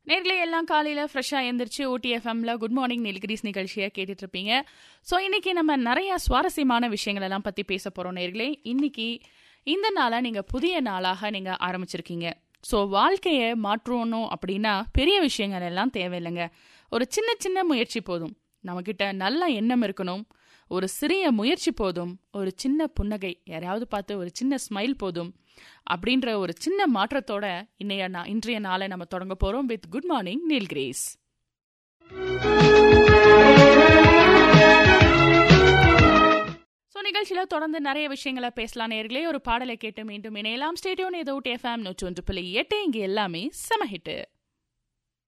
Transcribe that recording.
நேர்களே எல்லாம் காலையில் ஃப்ரெஷ்ஷாக எழுந்திரிச்சு ஊட்டி எஃப்எம்ல குட் மார்னிங் நீலகிரிஸ் நிகழ்ச்சியை கேட்டுட்டு இருப்பீங்க ஸோ இன்னைக்கு நம்ம நிறைய சுவாரஸ்யமான விஷயங்கள் எல்லாம் பற்றி பேச போகிறோம் நேர்களே இன்னைக்கு இந்த நாளை நீங்கள் புதிய நாளாக நீங்கள் ஆரம்பிச்சிருக்கீங்க ஸோ வாழ்க்கையை மாற்றணும் அப்படின்னா பெரிய விஷயங்கள் எல்லாம் தேவையில்லைங்க ஒரு சின்ன சின்ன முயற்சி போதும் நம்மக்கிட்ட நல்ல எண்ணம் இருக்கணும் ஒரு சிறிய முயற்சி போதும் ஒரு சின்ன புன்னகை யாரையாவது பார்த்து ஒரு சின்ன ஸ்மைல் போதும் அப்படின்ற ஒரு சின்ன மாற்றத்தோட இன்னைய நா- இன்றைய நாளை நம்ம தொடங்க போறோம் with good morning Neil Grace show நிகழ்ச்சியில் தொடர்ந்து நிறைய விஷயங்களை பேசலாம் நேர்களே ஒரு பாடலை கேட்டு மீண்டும் இணையலாம் ஸ்டேடியோன் ஏதோ எஃப்எம் நூற்றி ஒன்று புள்ளி எட்டு இங்கே எல்லாமே செம ஹிட்டு